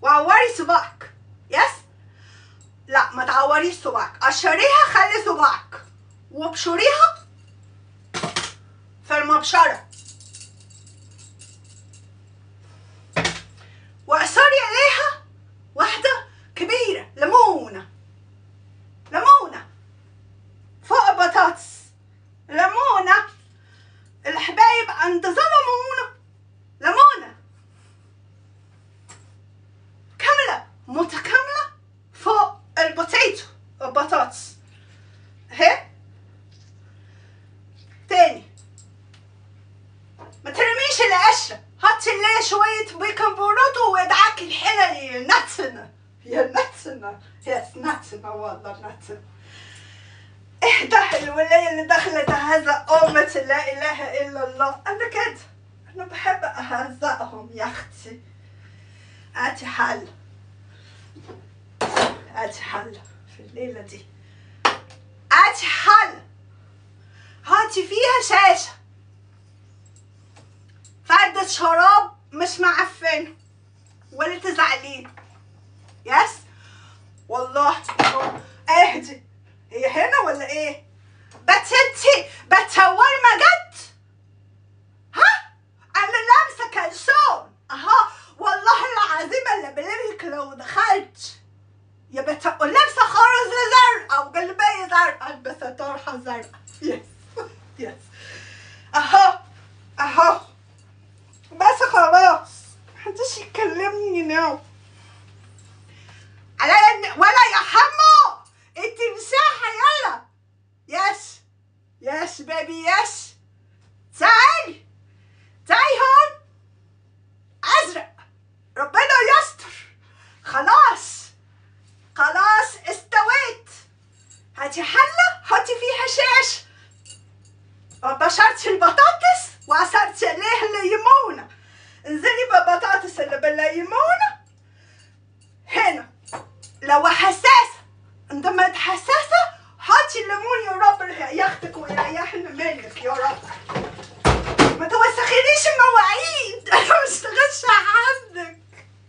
وعوري صباعك يس لا ما تعوريش صباعك قشريها خلي صباعك وابشريها في المبشرة واعصري عليها واحدة كبيرة ليمونة ليمونة فوق البطاطس ليمونة الحبايب انتظروا ليمونة ليمونة كاملة متكاملة فوق البوتيتو البطاطس اهي تاني ما ترميش القشرة حطي ليه شوية بيكربونات وادعك الحلة نتنة يا نتنة يا نتنة والله نتنة اهدى الولاية اللي دخلت هذا أمة لا إله إلا الله أنا كده أنا بحب أهزقهم يا أختي هاتي حل هاتي حل في الليلة دي هاتي حل هاتي فيها شاشة فردة شراب مش معفنة ولا تزعلين يس والله اهدي هي هنا ولا ايه بس انتي بتصور ما جت ها انا لابسه كلسون اها والله العظيم اللي بلبك لو دخلت يا بت لابسه خرز زرقاء وجلبيه زرقاء البسه طرحه زرقاء يس يس اهو اهو بس خلاص محدش يكلمني ناو على إن- ولا يا حمو التمساحة يلا يس يس بيبي يس تعالي تعالي هون ازرق ربنا يستر خلاص خلاص استويت هاتي حلة حطي فيها شاش بشرتي البطاطس وعصرتي عليها الليمونة انزلي بالبطاطس اللي بالليمونة هنا لو حساسة عندما حساسة حطي الليمون يا رب ياخدك ويريحنا منك يا رب ما توسخينيش المواعيد انا ما اشتغلش عندك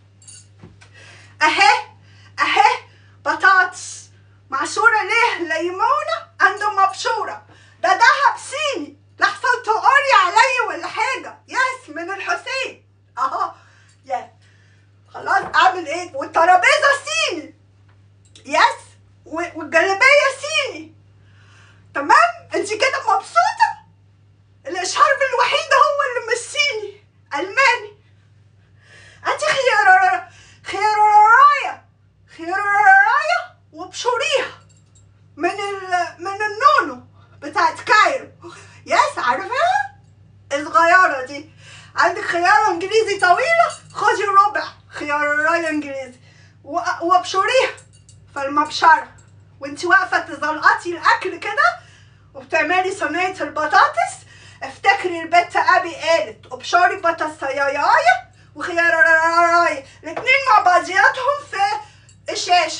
اهي اهي بطاطس معصورة ليه ليمونة عنده مبشورة ده دهب صيني لحظة تقولي عليا ولا حاجة يس من الحسين اهو يس خلاص اعمل ايه والترابيزة صيني يس و- والجلابية صيني تمام انت كده مبسوطة الاشهار الوحيد هو اللي مش صيني الماني انت خيار خيارايا خيارايا وبشوريها من ال من النونو بتاعت كايرو يس عارفاها الصغيرة دي عندك خيارة انجليزي طويلة خدي ربع خيارايا انجليزي و- وابشريها في المبشرة وانت واقفة تزلقطي الأكل كده وبتعملي صينية البطاطس افتكري البت أبي قالت ابشري بطاطسايايا وخيارايا الاتنين مع بعضياتهم في الشاشة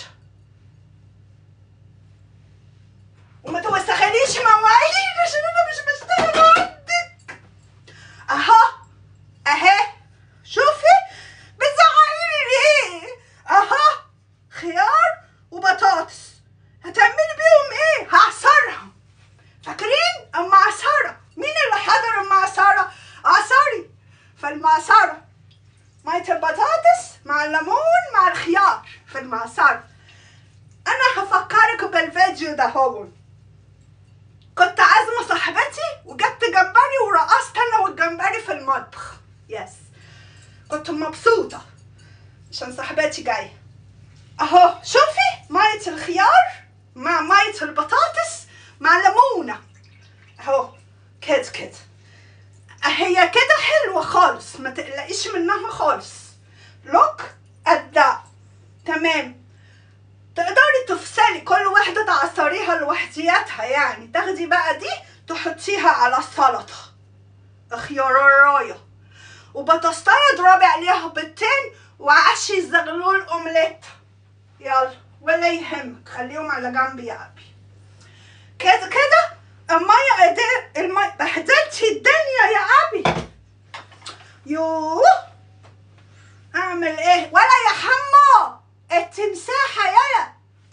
وما توسخليش مواعيد عشان انا مش بشتغل عندك اهو اهي شوفي بتزعقيلي ليه اهو خيار وبطاطس هتعملي بيهم ايه هعصرها فاكرين المعصرة مين اللي حضر المعصرة عصري فالمعصرة مية البطاطس مع الليمون مع الخيار في المعصرة انا هفكرك بالفيديو ده هو كنت عازمه صاحبتي وجبت جمبري ورقصت انا والجمبري في المطبخ يس كنت مبسوطه عشان صاحبتي جايه اهو شوفي ميه الخيار مع ميه البطاطس مع ليمونه اهو كده كده هي كده حلوه خالص ما تقلقيش منها خالص لوك ات تمام تقدري تفصلي كل واحدة تعصريها لوحدياتها يعني تاخدي بقى دي تحطيها على السلطة خياراية وبطاطساية اضربي عليها بيضتين وعشي الزغلول اومليت يلا ولا يهمك خليهم على جنب يا ابي كده كده المية قد- المية بهدلتي الدنيا يا ابي يوه اعمل اعمل ايه ولا يا حمو التمساحة يلا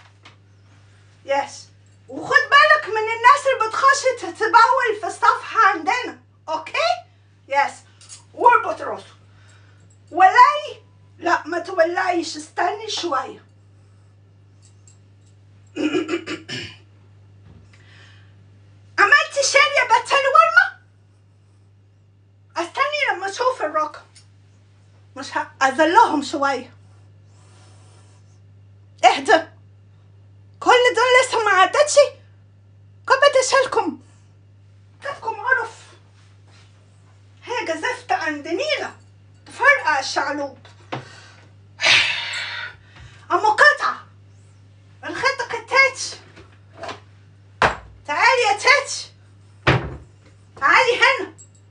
يس وخد بالك من الناس اللي بتخش تتبول في الصفحة عندنا اوكي يس واربط راسه ولاي لا ما تولايش استني شوية عملت شارية بتل ورمة استني لما اشوف الرقم مش ه... اذلهم شوية اهدى كل دول لسه ما عدتش كم بدشلكم كيفكم عرف هي جزفت عند نيلة تفرقع الشعلوب أم قطعة الخطة كتاتش تعالي يا تاتش تعالي هنا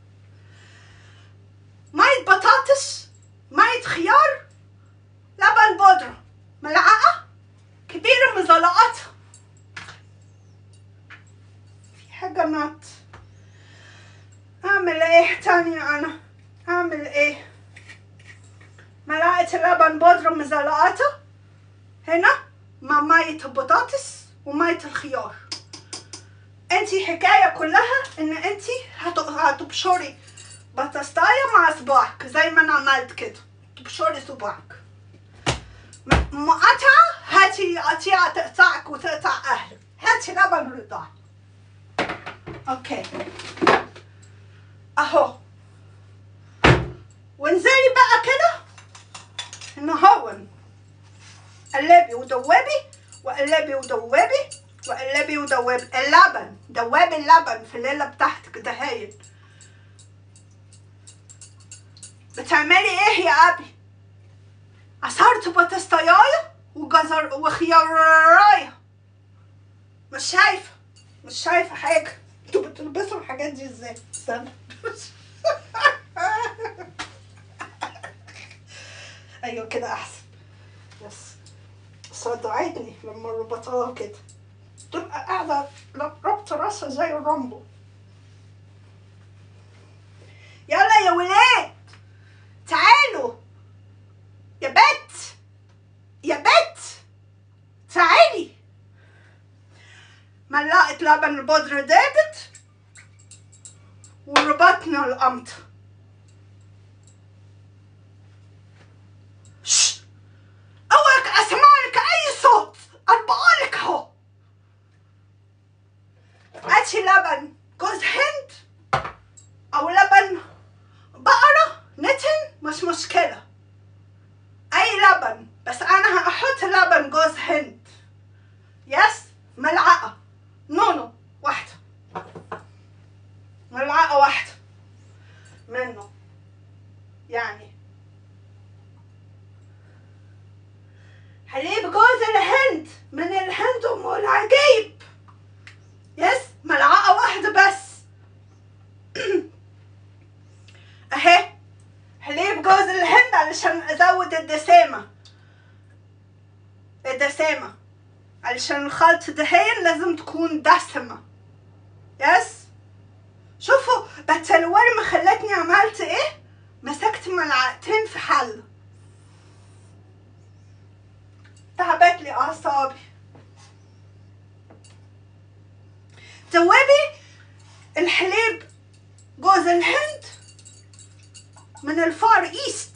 مية بطاطس مية خيار لبن بودرة ملعقة كبيرة مزلقاتها في حاجة نط أعمل إيه تاني أنا أعمل إيه ملعقة لبن بودرة مزلقاتها هنا مع مية البطاطس ومية الخيار انتي حكاية كلها ان انتي هت- هتبشري بطاطاية مع صباعك زي ما انا عملت كده تبشري صباعك م- مقاطعة هاتي قطيعة تقطعك وتقطع اهلك هاتي لبن رضاع اوكي اهو وانزلي بقى كده نهون قلبي ودوبي وقلبي ودوبي وقلبي ودوبي اللبن دوبي اللبن في الليلة بتاعتك ده هايل بتعملي ايه يا ابي عصرت بطاطايايا وجزر وخيارايا مش شايفة مش شايفة حاجة انتوا بتلبسوا الحاجات دي ازاي استنى ايوه كده احسن بس صدعتني لما ربطها كده تبقى قاعدة ربط راسها زي الرامبو يلا يا ولاد تعالوا يا بت يا بت تعالي ملقت لبن البودرة دابت وربطنا القمطة شش اوعك اسمع لك اي صوت اربعالك اهو هاتي لبن جوز هند او لبن بقرة نتن مش مشكلة اي لبن بس انا هحط لبن جوز هند يس ملعقة نونو واحدة ملعقة واحدة منه يعني حليب جوز الهند من الهند ام العجيب يس ملعقة واحدة بس اهي حليب جوز الهند علشان ازود الدسامة الدسامة علشان الخلط دهين لازم تكون دسمة يس شوفوا بس الورمة خلتني عملت ايه مسكت ملعقتين في حلة تعبت لي اعصابي دوبي الحليب جوز الهند من الفار ايست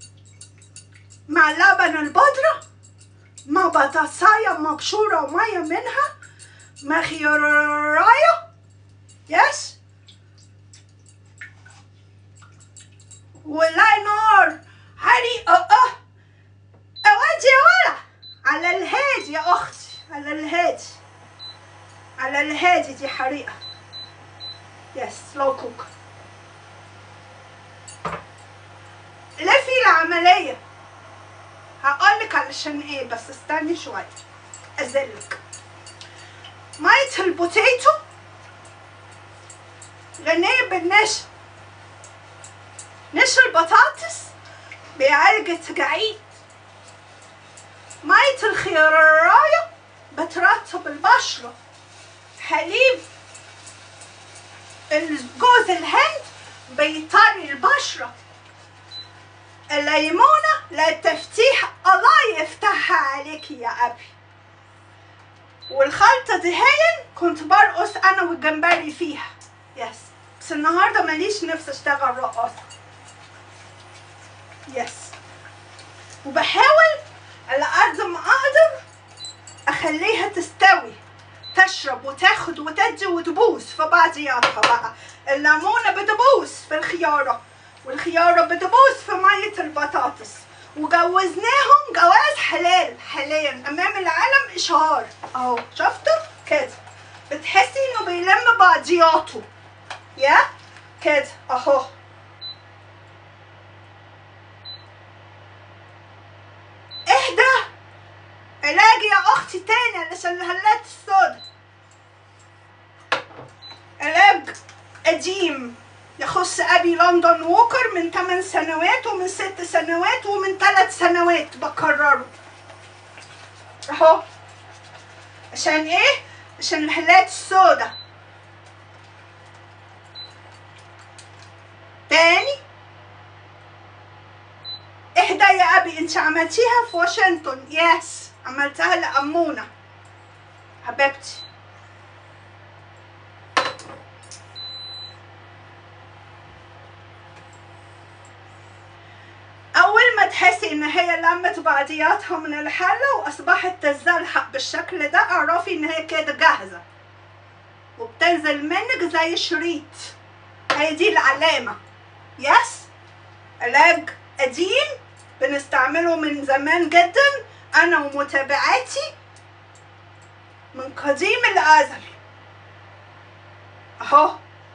مع لبن البودرة مع بطاطساية مبشورة ومية منها مع خياراية يس ولا نار هاري اه اه اودي يا ولا على الهادي يا اختي على الهادي على الهادي دي حريقة يس سلو كوك لفي العملية هقولك علشان ايه بس استني شوية ازلك مية البوتيتو غنية بالنشا نشا البطاطس بيعالج التجاعيد مية الخياراية بترطب البشرة حليب جوز الهند بيطري البشرة الليمونة للتفتيح الله يفتحها عليك يا أبي والخلطة دي هي كنت برقص أنا والجمبري فيها يس بس النهاردة ماليش نفس أشتغل رقاصة يس وبحاول على قد ما أقدر أخليها تستوي تشرب وتاخد وتدي وتبوس في بعضياتها بقى الليمونة بتبوس في الخيارة والخيارة بتبوس في مية البطاطس وجوزناهم جواز حلال حاليا أمام العالم إشهار أهو شفتوا كده بتحسي إنه بيلم بعضياته يا كده أهو اهدى علاج يا اختي تاني علشان الهلات السودا علاج قديم يخص ابي لندن ووكر من 8 سنوات ومن 6 سنوات ومن 3 سنوات بكرره اهو عشان ايه عشان الهلات السودا تاني اهدى يا ابي انت عملتيها في واشنطن يس عملتها لأمونة حبيبتي أول ما تحسي إن هي لمت بعضياتها من الحلة وأصبحت تزلحق بالشكل ده اعرفي إن هي كده جاهزة وبتنزل منك زي شريط هي دي العلامة يس علاج قديم بنستعمله من زمان جدا انا ومتابعاتي من قديم الازل اهو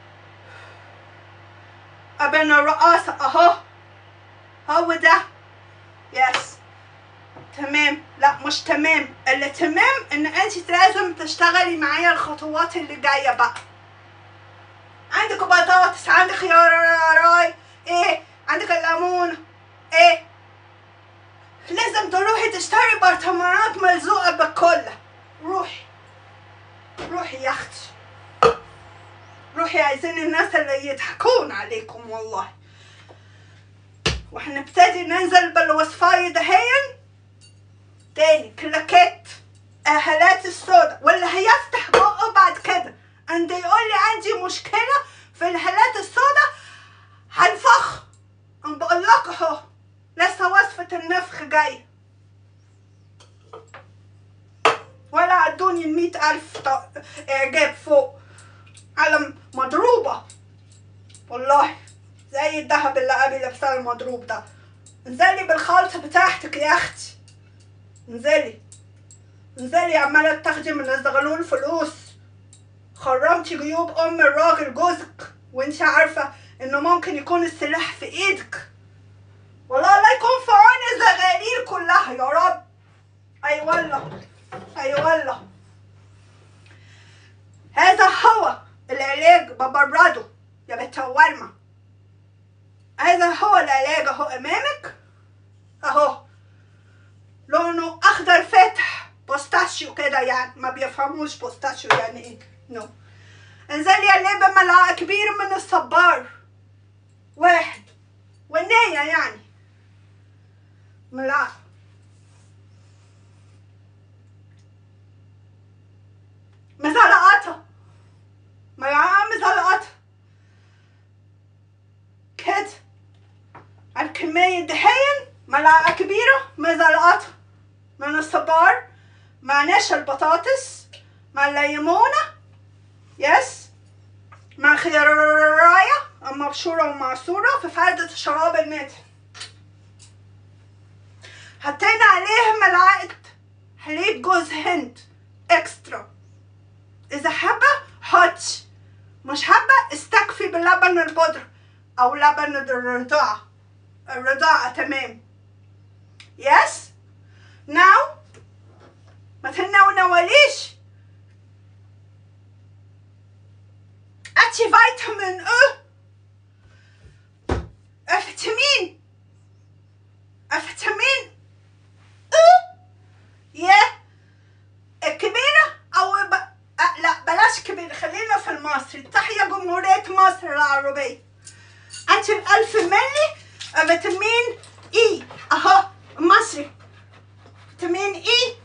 ابن الرئاسة اهو هو ده يس تمام لا مش تمام اللي تمام ان انت لازم تشتغلي معايا الخطوات اللي جايه بقى عندك بطاطس عندك خيار راي ايه عندك الليمون ايه لازم تروحي تشتري برطمانات ملزوقة بالكلة روحي روحي يا اختي روحي عايزين الناس اللي يضحكون عليكم والله وهنبتدي ننزل بالوصفاية دهين تاني كلاكيت اهالات السودا واللي هيفتح بقه بعد كده عند يقول لي عندي مشكلة في الهالات السودا هنفخ انا بقول لك اهو لسه وصفة النفخ جاية ولا عدوني المية ألف ط- إعجاب فوق علم مضروبة والله زي الذهب اللي أبي لابساه المضروب ده انزلي بالخلطة بتاعتك يا أختي انزلي انزلي عمالة تاخدي من الزغلول فلوس خرمتي جيوب أم الراجل جوزك وانت عارفة إنه ممكن يكون السلاح في إيدك والله الله يكون في عون الزغاليل كلها يا رب اي والله اي والله هذا هو العلاج ببرده يا بنت ورمة هذا هو العلاج اهو امامك اهو لونه اخضر فاتح بوستاشيو كده يعني ما بيفهموش بوستاشيو يعني ايه نو انزلي عليه بملعقة كبيرة من الصبار واحد والنية يعني ملعقة مزلقاتها ملعقة مزلقاتها كده على الكمية دهين ملعقة كبيرة مزلقاتها من الصبار مع نشا البطاطس مع الليمونة يس مع خيارية مبشورة ومعصورة في فردة الشراب الناتن حطينا عليها ملعقة حليب جوز هند اكسترا اذا حابة حط مش حابة استكفي بلبن البودرة او لبن الرضاعة الرضاعة تمام يس ناو ما تنونوليش اتي فيتامين او فيتامين فيتامين او يا الكبيرة او ب... أه لا بلاش كبيرة خلينا في المصري تحيا جمهورية مصر العربية انت الألف ملي فيتامين اي اهو المصري فيتامين اي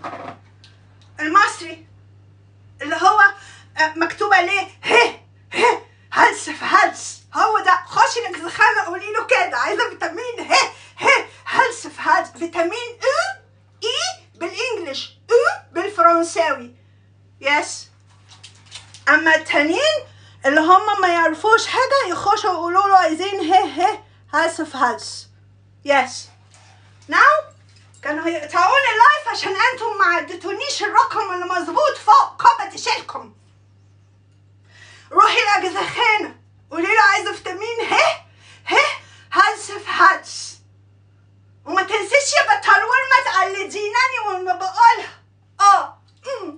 المصري اللي هو آه، مكتوب عليه ه ه هلس في هلس هو ده خشي لك زخانة قولي له كده عايزة فيتامين ه ه هلس في هلس فيتامين او اي بالانجلش او بالفرنساوي يس اما التانيين اللي هم ما يعرفوش حاجة يخشوا يقولوا له عايزين ه ه هلس في هلس يس ناو كانوا هيقطعوني اللايف عشان انتم ما عدتونيش الرقم اللي مظبوط فوق قبة شيلكم روحي لأجزخانة قولي له عايزة فيتامين ه ه هلس في هلس وما تنسيش يا بطلوان ما تقلديناني وانا بقولها اه أمم.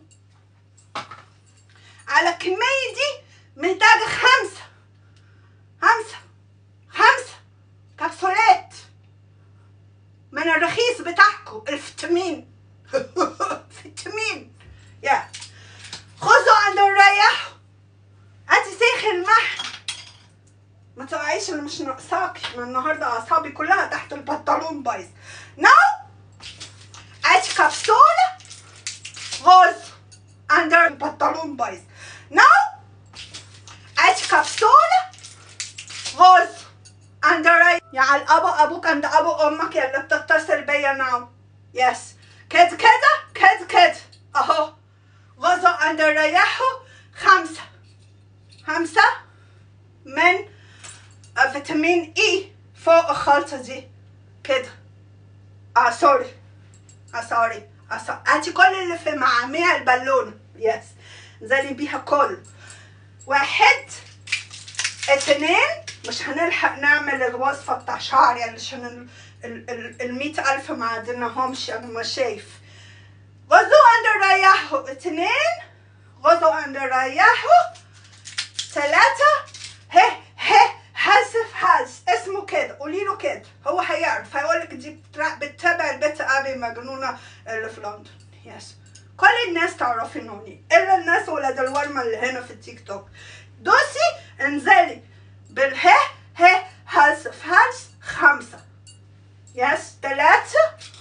على الكمية دي محتاجة خمسة خمسة خمسة كبسولات من الرخيص بتاعكم الفيتامين فيتامين يا خذوا عند الريح انت سيخ المحن ما تقعيش اللي مش ناقصاكي ما النهارده اعصابي كلها تحت البنطلون بايظ نو ادي كبسولة غوز اندر البنطلون بايظ نو ادي كبسولة غوز اندر يا على الابا ابوك عند ابو امك يا اللي بتتصل بيا ناو يس كده كده كده كده اهو غزو عند ريحه خمسة خمسة من فيتامين اي فوق الخلطة دي كده اه سوري اه سوري اه سوري هاتي كل اللي في معاميع البالونة يس انزلي بيها كله واحد اتنين مش هنلحق نعمل الوصفة بتاع شعري علشان ال ال ال المية ألف ما عدناهمش أنا ما شايف غزو عند ريحه اتنين غزو عند ريحه ثلاثة هه هه حاسف حاس اسمه كده قولي له كده هو هيعرف هيقولك دي بترا- بتتابع البت ابي مجنونة اللي في لندن يس كل الناس تعرفينوني الا الناس ولاد الورمة اللي هنا في التيك توك دوسي انزلي بالها ه حاسف حاس خمسة يس ثلاثة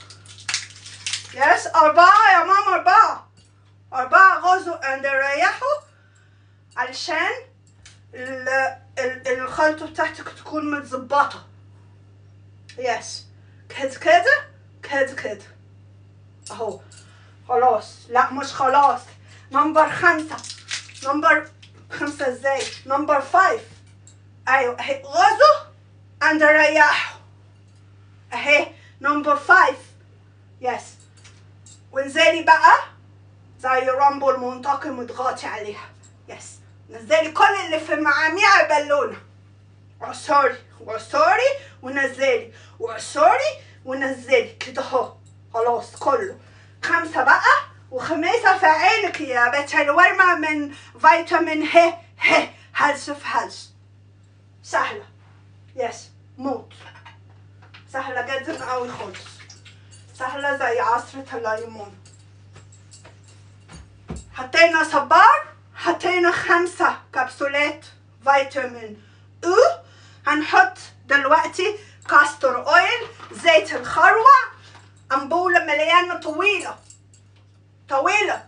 يس أربعة يا ماما أربعة أربعة غزو عند ريحوا علشان ال- ال- الخلطة بتاعتك تكون متظبطة يس كده كده كده كده اهو خلاص لا مش خلاص نمبر خمسة نمبر خمسة ازاي نمبر فايف ايوه اهي غزو عند ريحوا اهي نمبر فايف يس وانزلي بقى زي رامبو المنتقم وتغطي عليها يس نزلي كل اللي في معاميع البالونة عصاري وعصاري ونزلي وعصاري ونزلي كده اهو خلاص كله خمسة بقى وخميسة في عينك يا بنت الورمة من فيتامين ه ه هلس في هلس سهلة يس موت سهلة جدا قوي خالص سهلة زي عصرة الليمون حطينا صبار حطينا خمسة كبسولات فيتامين او هنحط دلوقتي كاستر اويل زيت الخروع أنبولة مليانة طويلة طويلة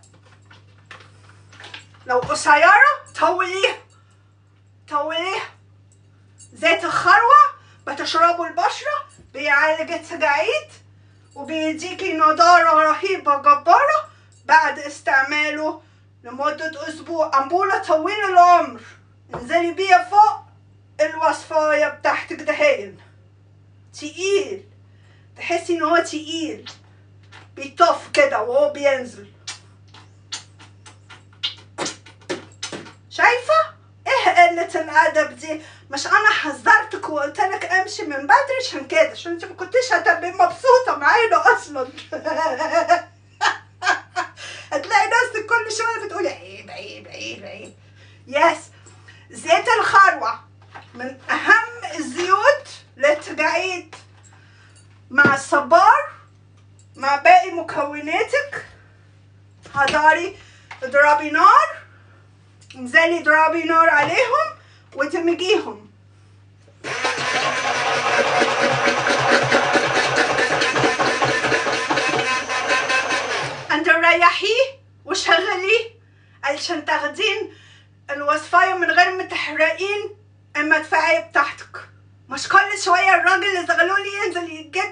لو قصيرة طوليها طوليها زيت الخروع بتشربوا البشرة بيعالج التجاعيد وبيديكي نضارة رهيبة جبارة بعد استعماله لمدة أسبوع أنبولة طويل العمر انزلي بيها فوق الوصفاية بتاعتك دهين تقيل تحسي ان هو تقيل بيطف كده وهو بينزل شايفة؟ ايه قلة الأدب دي؟ مش أنا حذرتك وقلت لك امشي من بدري عشان كده عشان انت ما كنتش هتبقي مبسوطة معانا أصلا هتلاقي نفسك كل شوية بتقولي عيب عيب عيب عيب يس زيت الخروع من أهم الزيوت للتجاعيد مع الصبار مع باقي مكوناتك هداري اضربي نار انزلي اضربي نار عليهم ودمجيهم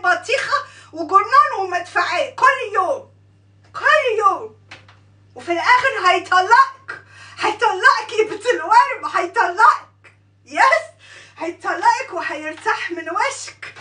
بطيخه وجرنان ومدفعيه كل يوم كل يوم وفي الاخر هيطلقك هيطلقك يا بنت الورم هيطلقك يس هيطلقك وهيرتاح من وشك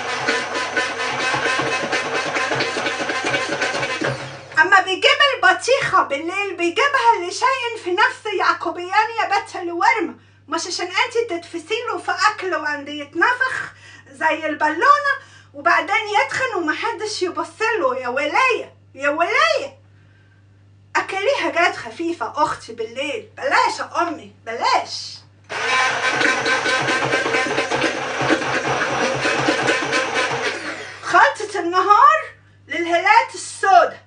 اما بيجيب البطيخه بالليل بيجيبها لشيء في نفس يعقوبيان يا بنت الورم مش عشان انت تتفسيله في اكل وعند يتنفخ زي البالونه وبعدين يتخن ومحدش يبصله يا ولايه يا ولايه اكلي حاجات خفيفه اختي بالليل بلاش يا امي بلاش خلطة النهار للهالات السوداء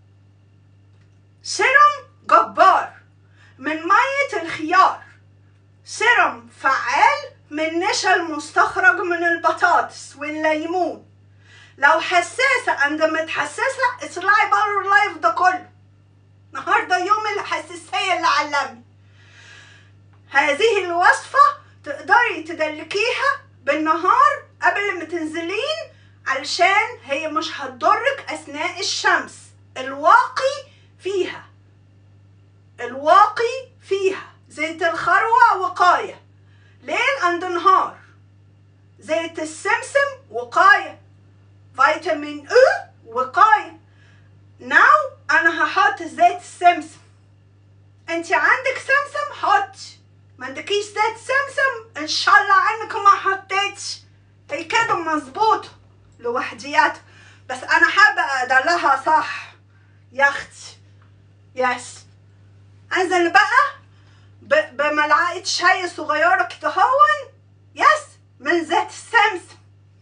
سيرم جبار من مية الخيار سيرم فعال من نشا المستخرج من البطاطس والليمون لو حساسة عند متحسسة اطلعي بره اللايف ده كله النهارده يوم الحساسية اللي علمني هذه الوصفة تقدري تدلكيها بالنهار قبل ما تنزلين علشان هي مش هتضرك أثناء الشمس الواقي فيها الواقي فيها زيت الخروع وقاية ليل عند نهار زيت السمسم وقاية فيتامين او وقاية ناو انا هحط زيت السمسم انت عندك سمسم حطي ما عندكيش زيت سمسم ان شاء الله عنك ما حطيتش هي كده مظبوط لوحديات بس انا حابة ادلها صح يا اختي يس انزل بقى ب- بملعقة شاي صغيرة كده هون يس من زيت السمسم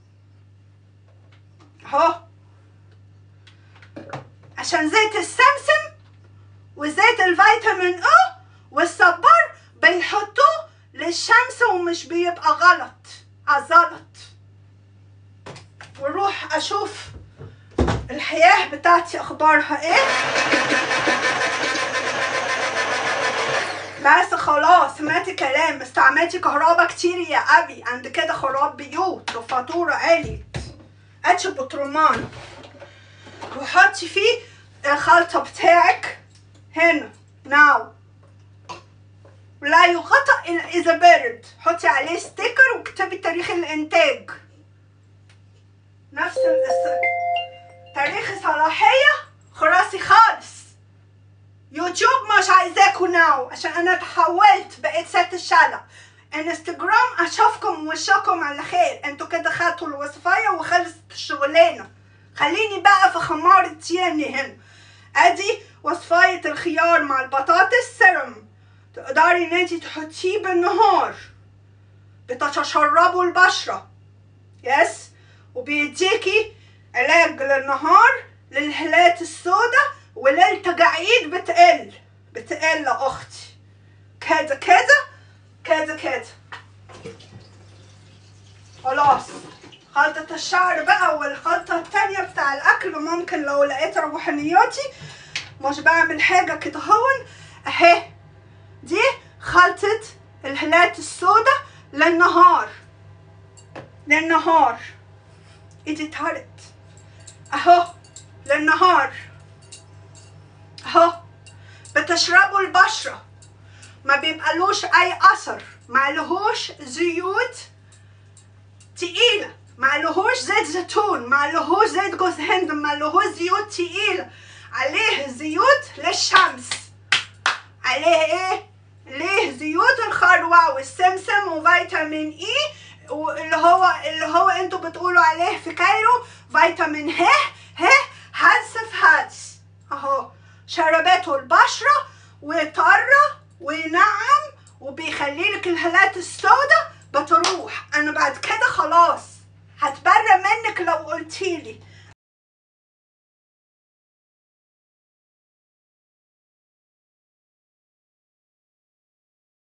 اهو عشان زيت السمسم وزيت الفيتامين او والصبار بيحطوه للشمس ومش بيبقى غلط عزلط واروح اشوف الحياة بتاعتي اخبارها ايه بس خلاص سمعتي كلام استعملتي كهربا كتير يا ابي عند كده خراب بيوت وفاتورة عليت اتش بطرمان وحطي فيه الخلطة بتاعك هنا ناو لا يغطى إلا إذا برد حطي عليه ستيكر واكتبي تاريخ الإنتاج نفس الاسم تاريخ صلاحية خلاصي خالص يوتيوب مش عايزاكوا ناو عشان انا تحولت بقيت ست الشلة انستجرام اشوفكم وشكم على خير انتوا كده خدتوا الوصفية وخلصت الشغلانة خليني بقى في خمارة ياني هنا ادي وصفاية الخيار مع البطاطس سيرم تقدري ان انتي تحطيه بالنهار بتتشربوا البشرة يس وبيديكي علاج للنهار للهالات السوداء وللتجاعيد بتقل بتقل يا اختي كده كده كده كده خلاص خلطة الشعر بقى والخلطة التانية بتاع الأكل ممكن لو لقيت روحانياتي مش بعمل حاجة كده هون أهي دي خلطة الهالات السوداء للنهار للنهار ايدي طارت اهو للنهار اهو بتشربوا البشرة ما بيبقالوش اي اثر معلهوش زيوت تقيلة معلهوش زيت زيتون معلهوش زيت جوز هند معلهوش زيوت تقيلة عليه زيوت للشمس عليه ايه ليه زيوت الخروع والسمسم وفيتامين اي واللي هو اللي هو انتوا بتقولوا عليه في كايرو فيتامين ه ه هلس في هلس اهو شربته البشرة وطرة وينعم وبيخلي لك الهالات السوداء بتروح انا بعد كده خلاص هتبرى منك لو قلتيلي